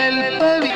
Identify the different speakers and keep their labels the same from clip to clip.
Speaker 1: സങ്കൽപ്പവി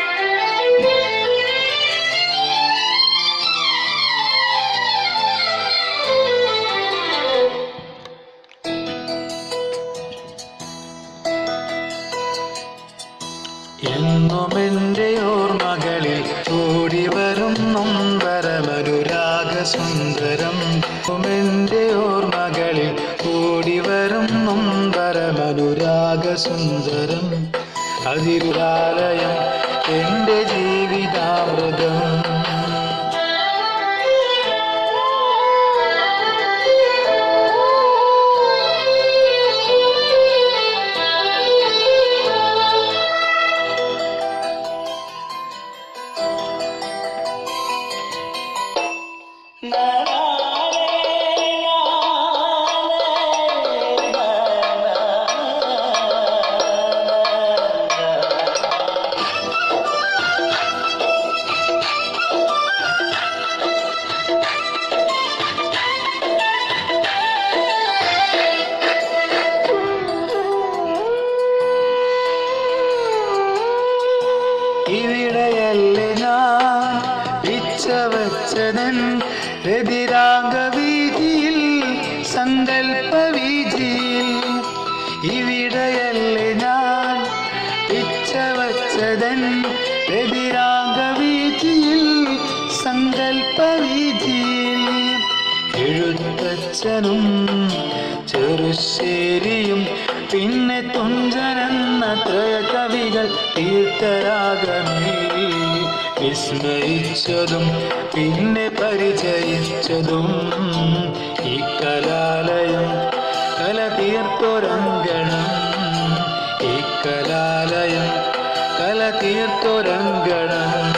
Speaker 1: എന്നും എൻ്റെ ഓർമ്മകളിൽ ഓടി വരും നൊമ്പരമനുരാഗ സുന്ദരം എൻ്റെ ഓർമ്മകളിൽ ഓടി വരും നൊമ്പരമനുരാഗ സുന്ദരം അതിരുരാലയം എൻ്റെ ജീവിതാമൃതം ഇവിടെയല്ലേ ഞാൻ പിച്ചവച്ചതൻ രതിരാഗ വീതിയിൽ സങ്കൽപ്പ വീതിയിൽ ഇവിടെയല്ലേ ഞാൻ പിച്ചവച്ചതൻ രതിരാഗ വീതിയിൽ സങ്കൽപ്പ വീതിയിൽ എഴുത്തച്ഛനും ചെറുശ്ശേരിയും പിന്നെ തുഞ്ചനെന്ന ത്രയ കവികൾ തീർത്ഥരാഗമേ വിസ്മയിച്ചതും പിന്നെ പരിചയിച്ചതും ഈ കലാലയം കല തീർത്തൊരങ്കണം ഈ കലാലയം കല തീർത്തൊരങ്കണം